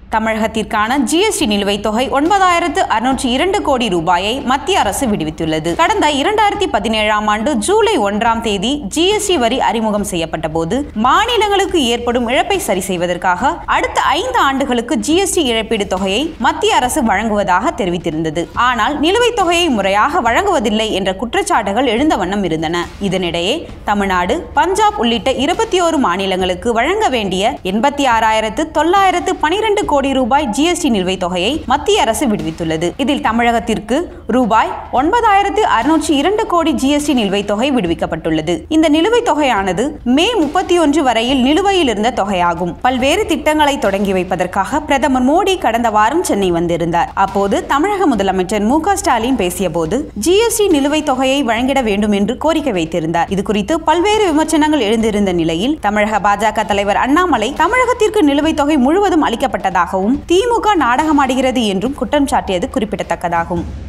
தமிழகத்திற்கான ஜிஎஸ்டி நிலுவைத் தொகை ஒன்பதாயிரத்து அறுநூற்றி இரண்டு கோடி ரூபாயை மத்திய அரசு விடுவித்துள்ளது கடந்த இரண்டாயிரத்தி பதினேழாம் ஆண்டு ஜூலை ஒன்றாம் தேதி ஜிஎஸ்டி வரி அறிமுகம் செய்யப்பட்ட போது மாநிலங்களுக்கு ஏற்படும் இழப்பை சரி செய்வதற்காக அடுத்த ஐந்து ஆண்டுகளுக்கு ஜிஎஸ்டி இழப்பீடு தொகையை மத்திய அரசு வழங்குவதாக தெரிவித்திருந்தது ஆனால் நிலுவைத் தொகையை முறையாக வழங்குவதில்லை என்ற குற்றச்சாட்டுகள் எழுந்த வண்ணம் இருந்தன இதனிடையே தமிழ்நாடு பஞ்சாப் உள்ளிட்ட இருபத்தி ஓரு மாநிலங்களுக்கு வழங்க வேண்டிய எண்பத்தி ஆறாயிரத்து தொள்ளாயிரத்து பனிரெண்டு கோடி ரூபாய் ஜிஎஸ்டி நிலுவைத் தொகையை மத்திய அரசு விடுவித்துள்ளது இதில் தமிழகத்திற்கு ரூபாய் ஒன்பதாயிரத்து அறுநூற்றி இரண்டு கோடி ஜிஎஸ்டி நிலுவைத் தொகை விடுவிக்கப்பட்டுள்ளது இந்த நிலுவைத் தொகையானது மே முப்பத்தி ஒன்று வரையில் நிலுவையில் இருந்த தொகையாகும் பல்வேறு திட்டங்களை தொடங்கி வைப்பதற்காக பிரதமர் மோடி கடந்த வாரம் சென்னை வந்திருந்தார் அப்போது தமிழக முதலமைச்சர் மு க ஸ்டாலின் பேசியபோது ஜிஎஸ்டி நிலுவைத் தொகையை வழங்கிட வேண்டும் என்று கோரிக்கை வைத்திருந்தார் இது குறித்து பல்வேறு விமர்சனங்கள் எழுந்திருந்த நிலையில் தமிழக பாஜக தலைவர் அண்ணாமலை தமிழகத்திற்கு நிலுவைத் தொகை முழுவதும் அளிக்கப்பட்டதாகவும் திமுக நாடகமாடுகிறது என்றும் குற்றம் சாட்டியது குறிப்பிடத்தக்கதாகும்